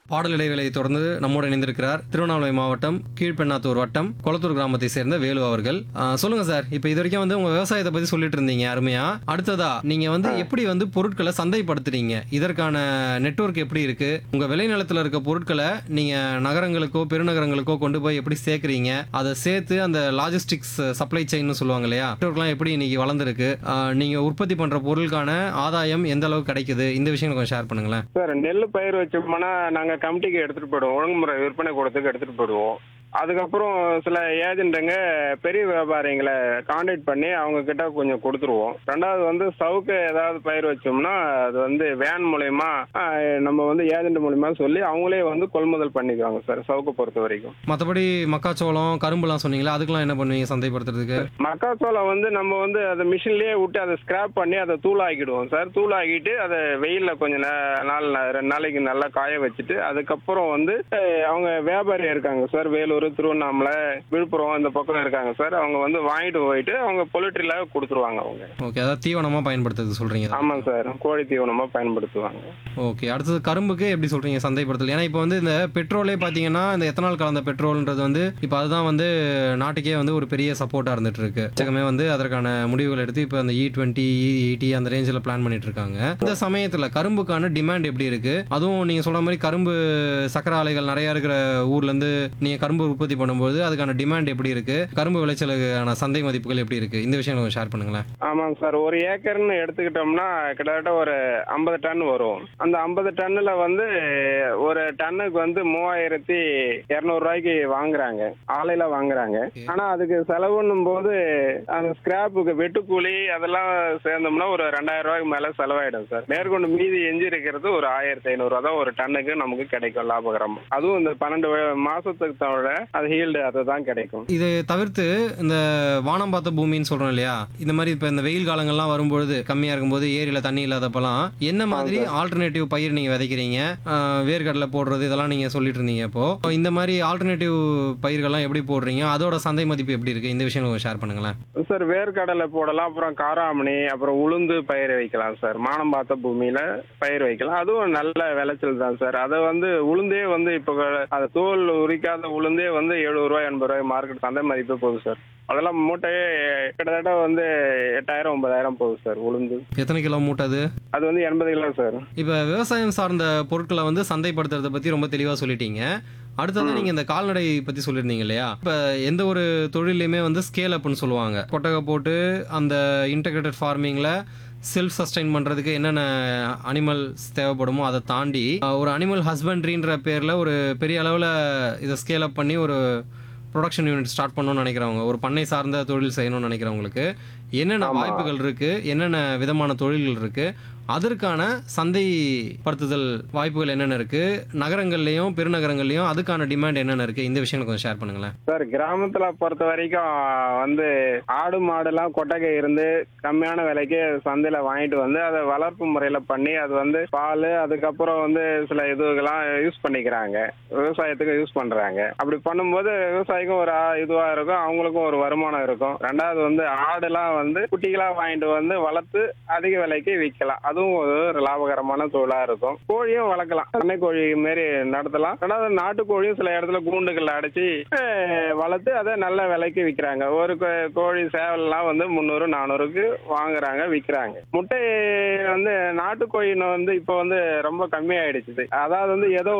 பாடல் இடைவேளையை தொடர்ந்து நம்மோடு இணைந்திருக்கிறார் திருவண்ணாமலை மாவட்டம் கீழ்பெண்ணாத்தூர் வட்டம் கொளத்தூர் கிராமத்தை சேர்ந்த வேலு அவர்கள் ஆ, சொல்லுங்க சார் இப்போ இது வரைக்கும் வந்து உங்க விவசாயத்தை பத்தி சொல்லிட்டு இருந்தீங்க அருமையா அடுத்ததா நீங்க வந்து எப்படி வந்து பொருட்களை சந்தைப்படுத்துறீங்க இதற்கான நெட்வொர்க் எப்படி இருக்கு உங்க விளைநிலத்துல இருக்க பொருட்களை நீங்க நகரங்களுக்கோ பெருநகரங்களுக்கோ கொண்டு போய் எப்படி சேர்க்குறீங்க அதை சேர்த்து அந்த லாஜிஸ்டிக்ஸ் சப்ளை செயின்னு சொல்லுவாங்க இல்லையா நெட்வொர்க்லாம் எப்படி இன்னைக்கு வளர்ந்துருக்கு ஆ, நீங்க உற்பத்தி பண்ற பொருளுக்கான ஆதாயம் எந்த அளவுக்கு கிடைக்குது இந்த விஷயங்களை கொஞ்சம் ஷேர் பண்ணுங்களேன் சார் நெல் பயிர் வச்சோம்னா நாங்கள் கமிட்டிக்கு எடுத்துகிட்டு போயிடுவோம் ஒழுங்குமுறை விற்பனை கூடத்துக்கு எடுத்துகிட்டு போயிடுவோம் அதுக்கப்புறம் சில ஏஜென்ட்டுங்க பெரிய வியாபாரிங்களை காண்டாக்ட் பண்ணி அவங்க கிட்ட கொஞ்சம் கொடுத்துருவோம் ரெண்டாவது வந்து சவுக்கு ஏதாவது பயிர் வச்சோம்னா அது வந்து வேன் மூலயமா ஆஹ், நம்ம வந்து ஏஜென்ட் மூலயமா சொல்லி அவங்களே வந்து கொள்முதல் பண்ணிக்குவாங்க சார் சவுக்கு பொறுத்த வரைக்கும் மற்றபடி மக்காச்சோளம் கரும்புலாம் சொன்னீங்களா அதுக்கெல்லாம் என்ன பண்ணுவீங்க சந்தைப்படுத்துறதுக்கு மக்காச்சோளம் வந்து நம்ம வந்து அதை மிஷின்லயே விட்டு அதை ஸ்கிராப் பண்ணி அதை தூளாக்கிடுவோம் சார் தூளாக்கிட்டு அதை வெயிலில் கொஞ்சம் நே- நாள் நா- ரெண்டு நாளைக்கு நல்லா காய வச்சுட்டு அதுக்கப்புறம் வந்து அஹ், அவங்க வியாபாரி இருக்காங்க சார் வேலூர் திருவண்ணாமலை விழுப்புரம் இந்த பக்கம் இருக்காங்க சார் அவங்க வந்து வாங்கிட்டு போயிட்டு அவங்க பொலிட்ரியில கொடுத்துருவாங்க அவங்க ஓகே அதாவது தீவனமாக பயன்படுத்துறது சொல்கிறீங்க ஆமாம் சார் கோழி தீவனமாக பயன்படுத்துவாங்க ஓகே அடுத்தது கரும்புக்கு எப்படி சொல்கிறீங்க சந்தைப்படுத்தல் ஏன்னா இப்போ வந்து இந்த பெட்ரோலே பார்த்தீங்கன்னா இந்த எத்தனால் கலந்த பெட்ரோல்ன்றது வந்து இப்போ அதுதான் வந்து நாட்டுக்கே வந்து ஒரு பெரிய சப்போர்ட்டாக இருந்துட்டு இருக்கு உலகமே வந்து அதற்கான முடிவுகள் எடுத்து இப்போ அந்த இ டுவெண்ட்டி இ எயிட்டி அந்த ரேஞ்சில் பிளான் பண்ணிட்டு இருக்காங்க இந்த சமயத்தில் கரும்புக்கான டிமாண்ட் எப்படி இருக்கு அதுவும் நீங்கள் சொல்ற மாதிரி கரும்பு சக்கரை ஆலைகள் நிறைய இருக்கிற ஊர்லேருந்து நீங்கள் கரும்பு உற்பத்தி பண்ணும்போது அதுக்கான டிமாண்ட் எப்படி இருக்கு கரும்பு விளைச்சலுக்கான சந்தை மதிப்புகள் எப்படி இருக்கு இந்த விஷயம் கொஞ்சம் ஷேர் பண்ணுங்களேன் ஆமாங்க சார் ஒரு ஏக்கர்னு எடுத்துக்கிட்டோம்னா கிட்டத்தட்ட ஒரு ஐம்பது டன் வரும் அந்த ஐம்பது டன்னுல வந்து ஒரு டன்னுக்கு வந்து மூவாயிரத்தி இரநூறுவாய்க்கு வாங்குறாங்க ஆலையில வாங்குறாங்க Okay. ஆனா அதுக்கு செலவுன்னும் போது அந்த ஸ்கிராப்புக்கு வெட்டுக்கூலி அதெல்லாம் சேர்ந்தோம்னா ஒரு ரெண்டாயிரம் ரூபாய்க்கு மேல செலவாயிடும் சார் மேற்கொண்டு மீதி எஞ்சி இருக்கிறது ஒரு ஆயிரத்தி ஐநூறுரூவா தான் ஒரு டன்னுக்கு நமக்கு கிடைக்கும் லாபகரம் அதுவும் இந்த பன்னெண்டு வ- மாசத்துக்கு தவிர அது ஹீல்டு அதுதான் கிடைக்கும் இது தவிர்த்து இந்த வானம் பார்த்த பூமின்னு சொல்றோம் இல்லையா இந்த மாதிரி இப்ப இந்த வெயில் காலங்கள்லாம் வரும்பொழுது கம்மியா இருக்கும்போது ஏரியில தண்ணி இல்லாதப்பெல்லாம் என்ன மாதிரி ஆல்டர்னேட்டிவ் பயிர் நீங்க விதைக்கிறீங்க ஆஹ் வேர்க்கடலை போடுறது இதெல்லாம் நீங்க சொல்லிட்டு இருந்தீங்க இப்போ இந்த மாதிரி ஆல்டர்னேட்டிவ் பயிர்கள்லாம் எப்படி போடுறீங்க அதோட சந்தை மதிப்பு எப்படி இருக்கு இந்த விஷயம் ஷேர் பண்ணுங்களேன் சார் வேர்க்கடலை போடலாம் அப்புறம் காராமணி அப்புறம் உளுந்து பயிர் வைக்கலாம் சார் மானம் பார்த்த பூமியில பயிர் வைக்கலாம் அதுவும் நல்ல விளைச்சல் தான் சார் அதை வந்து உளுந்தே வந்து இப்போ அந்த தோல் உரிக்காத உளுந்தே வந்து எழுபது ரூபாய் எண்பது ரூபாய் மார்க்கெட் சந்தை மதிப்பு போகுது சார் அதெல்லாம் மூட்டையே கிட்டத்தட்ட வந்து எட்டாயிரம் ஒன்பதாயிரம் போகுது சார் உளுந்து எத்தனை கிலோ மூட்டை அது அது வந்து எண்பது கிலோ சார் இப்போ விவசாயம் சார்ந்த பொருட்களை வந்து சந்தைப்படுத்துறதை பத்தி ரொம்ப தெளிவா சொல்லிட்டீங்க அடுத்தது நீங்க இந்த கால்நடை பத்தி சொல்லியிருந்தீங்க இல்லையா இப்ப எந்த ஒரு தொழிலையுமே வந்து ஸ்கேல் அப்னு சொல்லுவாங்க கொட்டகை போட்டு அந்த இன்டகிரேட்டட் ஃபார்மிங்ல செல்ஃப் சஸ்டைன் பண்றதுக்கு என்னென்ன அனிமல்ஸ் தேவைப்படுமோ அதை தாண்டி அஹ், ஒரு அனிமல் ஹஸ்பண்ட்ரின்ற பேர்ல ஒரு பெரிய அளவுல இதை ஸ்கேல் அப் பண்ணி ஒரு ப்ரொடக்ஷன் யூனிட் ஸ்டார்ட் பண்ணணும்னு நினைக்கிறவங்க ஒரு பண்ணை சார்ந்த தொழில் செய்யணும்னு நினைக்கிறவங்களுக்கு என்னென்ன ஆமா. வாய்ப்புகள் இருக்கு என்னென்ன விதமான தொழில்கள் இருக்கு அதற்கான சந்தைப்படுத்துதல் வாய்ப்புகள் என்னென்ன இருக்கு நகரங்கள்லயும் பெருநகரங்கள்லயும் அதுக்கான டிமாண்ட் என்னென்ன இருக்கு இந்த விஷயம் கொஞ்சம் ஷேர் பண்ணுங்களேன் சார் கிராமத்துல பொறுத்த வரைக்கும் வந்து ஆடு மாடுலாம் கொட்டகை இருந்து கம்மியான விலைக்கு சந்தையில வாங்கிட்டு வந்து அதை வளர்ப்பு முறையில பண்ணி அது வந்து பால் அதுக்கப்புறம் வந்து சில இதுக்கெல்லாம் யூஸ் பண்ணிக்கிறாங்க விவசாயத்துக்கு யூஸ் பண்றாங்க அப்படி பண்ணும்போது விவசாயிக்கும் ஒரு ஆ- இதுவா இருக்கும் அவங்களுக்கும் ஒரு வருமானம் இருக்கும் ரெண்டாவது வந்து ஆடுலாம் வந்து குட்டிகளா வாங்கிட்டு வந்து வளர்த்து அதிக விலைக்கு விற்கலாம் அதுவும் ஒரு லாபகரமான தொழிலா இருக்கும் கோழியும் வளர்க்கலாம் பண்ணை கோழி மாரி நடத்தலாம் ரெண்டாவது நாட்டுக்கோழியும் சில இடத்துல கூண்டுகள் அடைச்சி அஹ், வளர்த்து அதை நல்ல விலைக்கு விற்கிறாங்க ஒரு கோ- கோழி சேவல்லாம் வந்து முந்நூறு நானூறுக்கு வாங்குறாங்க விற்கிறாங்க முட்டை வந்து நாட்டுக்கோழின்னு வந்து இப்போ வந்து ரொம்ப கம்மியாயிடுச்சு அதாவது வந்து ஏதோ